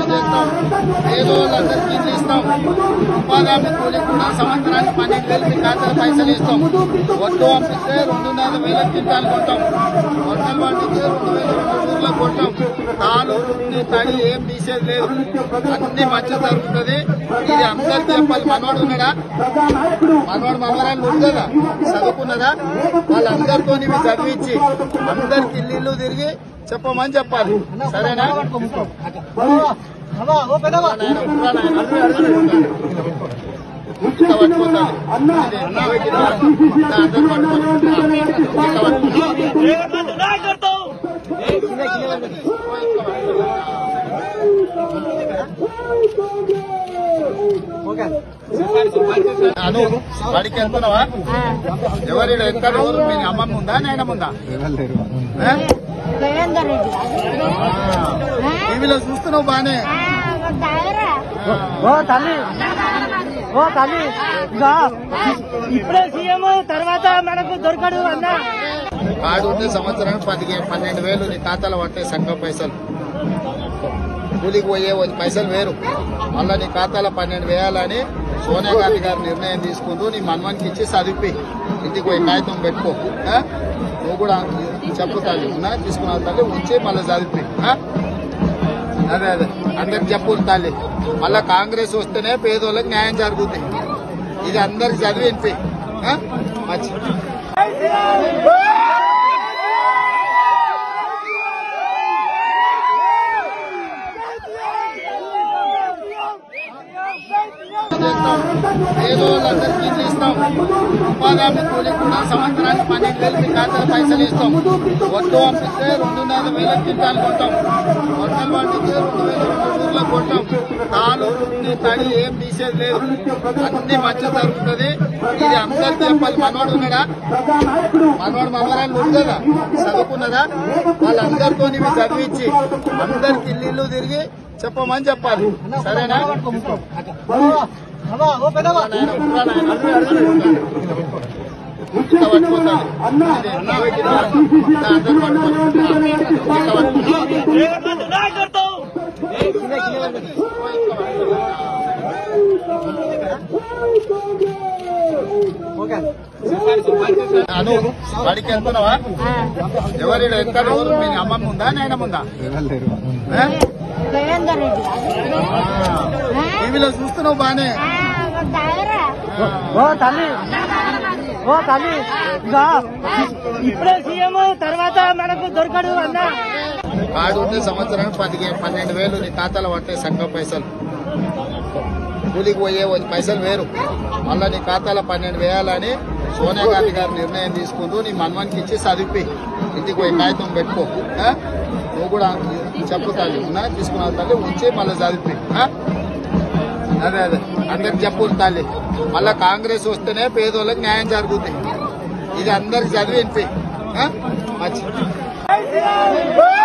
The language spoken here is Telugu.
చేస్తాం పేదోళ్ళందరికీ ఇల్లు ఇస్తాం ఉపాధి హామీ కూలి కూడా సంవత్సరానికి పన్నెండు వేలు మీ ఖాతాలో పైసలు ఇస్తాం ఒడ్డు పంపిస్తే రెండున్నర వేల క్వింటాలు కొంటాం వంటలు పండితే రెండు వేల రెండు ఊర్లకు కొంటాం తాలు రుద్ది తడి ఏం తీసేది లేదు అన్ని మంచి జరుగుతుంది ఇది అందరికి చెప్పాలి మనవాడు ఉన్నాడా మనవాడు మమ్మరాలు ఉండదా చదువుకున్నదా వాళ్ళందరితో ఇవి చదివించి అందరికి ఇల్లు తిరిగి చెప్పమని చెప్పాలి సరేనా నాయన, పురా నాయన. ఇట్లా పట్టుకోతాను. ఇది ఎన్నో పెట్టినా, ఇట్లా అందరూ పట్టుకోవాలి. ఇట్లా పట్టుకోవాలి. అను వాడికి వెళ్తున్నావా ఎవరి ఎక్కడ ఎవరు మీ అమ్మమ్మ ఉందా నాయనమ్మ ఉందా ఆ? దేవేందర్ రెడ్డి టీవీలో చూస్తున్నావు బానే ఓ తల్లి ఓ తల్లి ఇక ఇప్పుడే సీఎం తర్వాత మనకు దొరకడు అన్న కార్డు ఉంటే సంవత్సరానికి పదిహేను పన్నెండు వేలు నీ ఖాతాలో పట్టే సంఘం పైసలు కూలికి పోయే వాళ్ళ పైసలు వేరు మళ్ళా నీ ఖాతాలో పన్నెండు వేయాలని సోనియా గాంధీ గారు నిర్ణయం తీసుకుంటూ నీ మన్వానికి ఇచ్చి చదివి ఇంటికి పోయి కాగితం పెట్టుకో ఆ? నువ్వు కూడా చెప్పు తల్లి ఉన్నా తీసుకున్న తల్లి ఉంచి మళ్ళీ చదివి ఆ? అదే అదే అందరికి చెప్పు తల్లి మళ్ళా కాంగ్రెస్ వస్తేనే పేదోళ్ళకి న్యాయం జరుగుతుంది ఇది అందరికి చదివి వినిపి ఆ? మంచి చేస్తాం పేదోళ్ళందరికీ ఇల్లు ఇస్తాం ఉపాధి హామీ కూలి కూడా సంవత్సరానికి పన్నెండు వేలు మీ ఖాతాలో పైసలు ఇస్తాం ఒడ్డు పంపిస్తే రెండున్నర వేల క్వింటాలు కొంటాం వంటలు పండితే రెండు వేల రెండు ఊర్లకు కొంటాం తాలు రుద్ది తడి ఏం తీసేది లేదు అన్ని మంచి జరుగుతుంది ఇది అందరికి చెప్పాలి మనవాడు ఉన్నాడా మనవాడు మమ్మరాలు ఉండదా చదువుకున్నదా వాళ్ళందరితో ఇవి చదివించి అందరికి ఇల్లు తిరిగి చెప్పమని చెప్పాలి సరేనా ఓ పెద్దవా నాయన, పురా నాయన. ఇట్లా పట్టుకోతాను. ఇది ఎన్నో పెట్టినా, ఇట్లా అందరూ పట్టుకోవాలి. ఇట్లా పట్టుకోవాలి. అను వాడికి వెళ్తున్నావా ఎవరి ఎక్కడ ఎవరు మీ అమ్మమ్మ ఉందా నాయనమ్మ ఉందా ఆ? దేవేందర్ రెడ్డి టీవీలో చూస్తున్నావు బానే ఓ తల్లి ఓ తల్లి ఇక ఇప్పుడే సీఎం తర్వాత మనకు దొరకడు అన్న కార్డు ఉంటే సంవత్సరానికి పదిహేను పన్నెండు వేలు నీ ఖాతాలో పట్టే సంఘం పైసలు కూలికి పోయే వాళ్ళ పైసలు వేరు మళ్ళా నీ ఖాతాలో పన్నెండు వేయాలని సోనియా గాంధీ గారు నిర్ణయం తీసుకుంటూ నీ మన్వానికి ఇచ్చి చదివి ఇంటికి పోయి కాగితం పెట్టుకో ఆ? నువ్వు కూడా చెప్పు తల్లి ఉన్నా తీసుకున్న తల్లి ఉంచి మళ్ళీ చదివి ఆ? అదే అదే అందరికి చెప్పు తల్లి మళ్ళా కాంగ్రెస్ వస్తేనే పేదోళ్ళకి న్యాయం జరుగుతుంది ఇది అందరికి చదివి వినిపి ఆ? మంచి